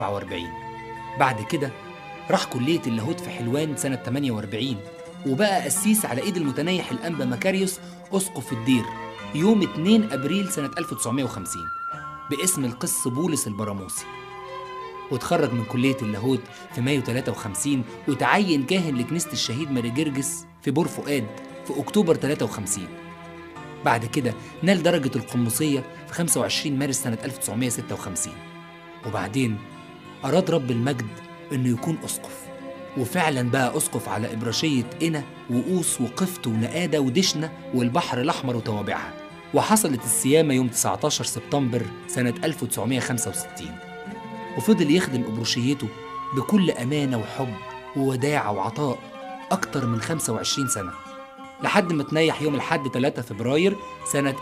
44 بعد كده راح كلية اللاهوت في حلوان سنة 48 وبقى قسيس على إيد المتنيح الأنبا مكاريوس أسقف الدير يوم 2 أبريل سنة 1950 باسم القس بولس البراموسي واتخرج من كلية اللاهوت في مايو 53 وتعين كاهن لكنيسة الشهيد ماري جرجس في بور فؤاد في أكتوبر 53 بعد كده نال درجة القمصية في 25 مارس سنة 1956 وبعدين أراد رب المجد إنه يكون أسقف وفعلا بقى أسقف على إبراشية إنا وقوس وقفط ونقادة ودشنة والبحر الأحمر وتوابعها وحصلت السيامة يوم 19 سبتمبر سنة 1965 وفضل يخدم إبروشيته بكل أمانة وحب ووداعة وعطاء أكتر من 25 سنة لحد ما تنيح يوم الحد 3 فبراير سنة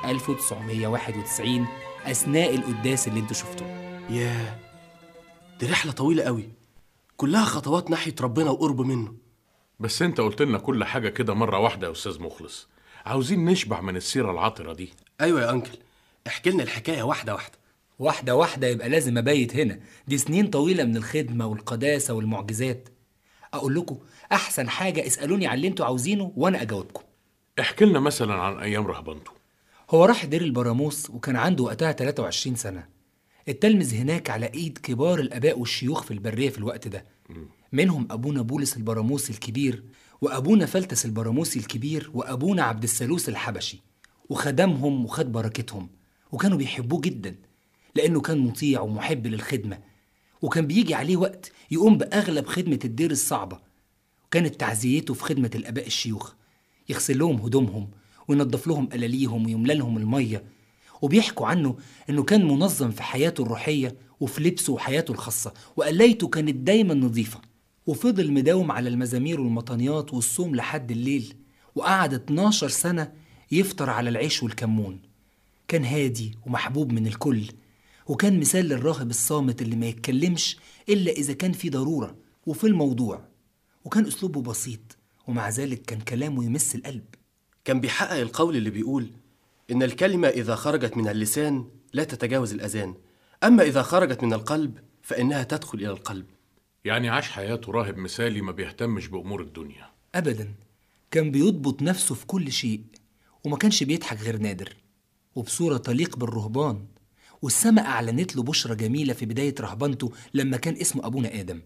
1991 أثناء القداس اللي انتوا شفتوه ياه دي رحلة طويلة قوي كلها خطوات ناحية ربنا وقرب منه بس انت قلت لنا كل حاجة كده مرة واحدة يا أستاذ مخلص عاوزين نشبع من السيرة العطرة دي أيوة يا أنكل احكي لنا الحكاية واحدة واحدة واحدة واحدة يبقى لازم أبيت هنا دي سنين طويلة من الخدمة والقداسة والمعجزات أقول لكم أحسن حاجة اسألوني على اللي انتوا عاوزينه وأنا أجاوبكم احكي لنا مثلا عن أيام رهبنته هو راح دير البراموس وكان عنده وقتها 23 سنة التلمذ هناك على ايد كبار الاباء والشيوخ في البريه في الوقت ده منهم ابونا بولس البراموسي الكبير وابونا فلتس البراموسي الكبير وابونا عبد الثالوث الحبشي وخدمهم وخد بركتهم وكانوا بيحبوه جدا لانه كان مطيع ومحب للخدمه وكان بيجي عليه وقت يقوم باغلب خدمه الدير الصعبه وكانت تعزيته في خدمه الاباء الشيوخ يغسل لهم هدومهم وينظف لهم قلاليهم ويملى لهم الميه وبيحكوا عنه انه كان منظم في حياته الروحيه وفي لبسه وحياته الخاصه وقلايته كانت دايما نظيفه وفضل مداوم على المزامير والمطانيات والصوم لحد الليل وقعد 12 سنه يفطر على العيش والكمون كان هادي ومحبوب من الكل وكان مثال للراهب الصامت اللي ما يتكلمش الا اذا كان في ضروره وفي الموضوع وكان اسلوبه بسيط ومع ذلك كان كلامه يمس القلب كان بيحقق القول اللي بيقول إن الكلمة إذا خرجت من اللسان لا تتجاوز الأذان أما إذا خرجت من القلب فإنها تدخل إلى القلب يعني عاش حياته راهب مثالي ما بيهتمش بأمور الدنيا ابدا كان بيضبط نفسه في كل شيء وما كانش بيضحك غير نادر وبصوره تليق بالرهبان والسماء اعلنت له بشرى جميله في بدايه رهبنته لما كان اسمه ابونا ادم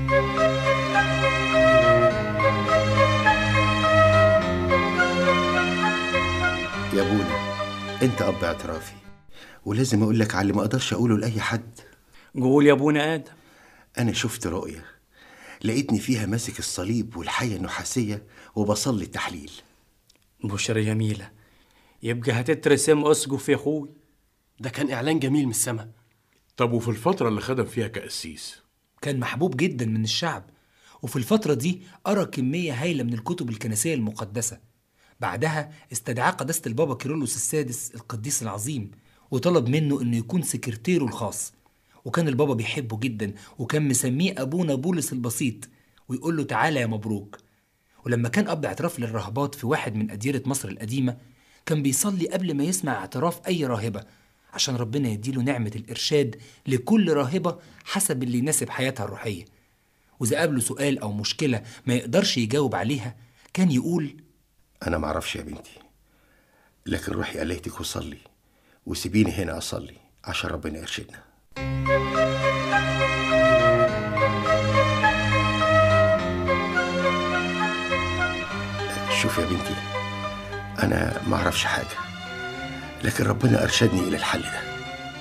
يا ابونا انت اب اعترافي ولازم اقول لك على اللي ما اقدرش اقوله لاي حد قول يا ابونا ادم انا شفت رؤيه لقيتني فيها ماسك الصليب والحيه النحاسيه وبصلي التحليل بشرى جميلة يبقى هتترسم أسقف يا أخوي ده كان إعلان جميل من السماء طب وفي الفترة اللي خدم فيها كقسيس كان محبوب جدا من الشعب وفي الفترة دي قرأ كمية هايلة من الكتب الكنسية المقدسة بعدها استدعاه قداسة البابا كيرلس السادس القديس العظيم وطلب منه انه يكون سكرتيره الخاص وكان البابا بيحبه جدا وكان مسميه ابونا بولس البسيط ويقول له تعالى يا مبروك ولما كان اب اعتراف للراهبات في واحد من اديره مصر القديمه كان بيصلي قبل ما يسمع اعتراف اي راهبه عشان ربنا يديله نعمه الارشاد لكل راهبه حسب اللي يناسب حياتها الروحيه واذا قابله سؤال او مشكله ما يقدرش يجاوب عليها كان يقول انا معرفش يا بنتي لكن روحي قليتك وصلي وسيبيني هنا اصلي عشان ربنا يرشدنا شوف يا بنتي انا معرفش حاجه لكن ربنا ارشدني الى الحل ده